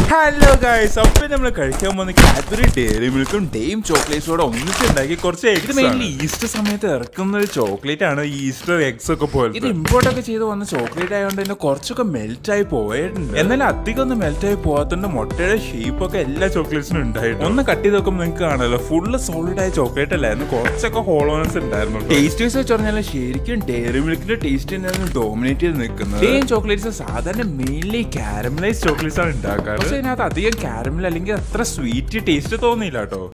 hello guys അപ്പൊ നമ്മൾ കഴിക്കാൻ പോകുന്ന കാഡ്ബറി ഡെയറി മിൽക്കും ഡെയിം ചോക്ലേറ്റ്സോടെ ഒന്നിച്ചുണ്ടാക്കി കുറച്ച് ഇത് മെയിൻലി ഈസ്റ്റർ സമയത്ത് ഇറക്കുന്ന ഒരു ചോക്ലേറ്റ് ആണ് ഈ ഈസ്റ്റർ എഗ്സ് ഒക്കെ പോലെ ഇത് ഇമ്പോർട്ട് ഒക്കെ ചെയ്ത് വന്ന ചോക്ലേറ്റ് ആയതുകൊണ്ട് തന്നെ കുറച്ചൊക്കെ മെൽറ്റ് ആയി പോയിട്ടുണ്ട് എന്നാലും അധികം ഒന്നും മെൽറ്റ് ആയി പോകാത്തതുകൊണ്ട് മുട്ടയുടെ ഷേപ്പ് ഒക്കെ എല്ലാ ചോക്ലേറ്റ്സിനും ഉണ്ടായിരുന്നു ഒന്ന് കട്ട് ചെയ്ത് നോക്കുമ്പോൾ നിങ്ങൾക്ക് കാണാമല്ലോ ഫുള്ള് സോളിഡ് ആയ ചോക്ലേറ്റ് അല്ലായിരുന്നു കുറച്ചൊക്കെ ഹോളോനസ് ഉണ്ടായിരുന്നു ടേസ്റ്റ് വൈസ് വെച്ച് പറഞ്ഞാൽ ശരിക്കും ഡെയറി മിൽക്കിന്റെ ടേസ്റ്റ് തന്നെയാണ് ഡോമിനേറ്റ് ചെയ്ത് നിൽക്കുന്നത് ഡെയിം ചോക്ലേറ്റ്സ് സാധാരണ മെയിൻലി കാരമലൈസ് ചോക്ലേറ്റ്സ് ആണ് ഉണ്ടാക്കാറ് പക്ഷെ അതിനകത്ത് അധികം കാരമൽ അല്ലെങ്കിൽ അത്ര സ്വീറ്റ് ടേസ്റ്റ് തോന്നിയില്ല കേട്ടോ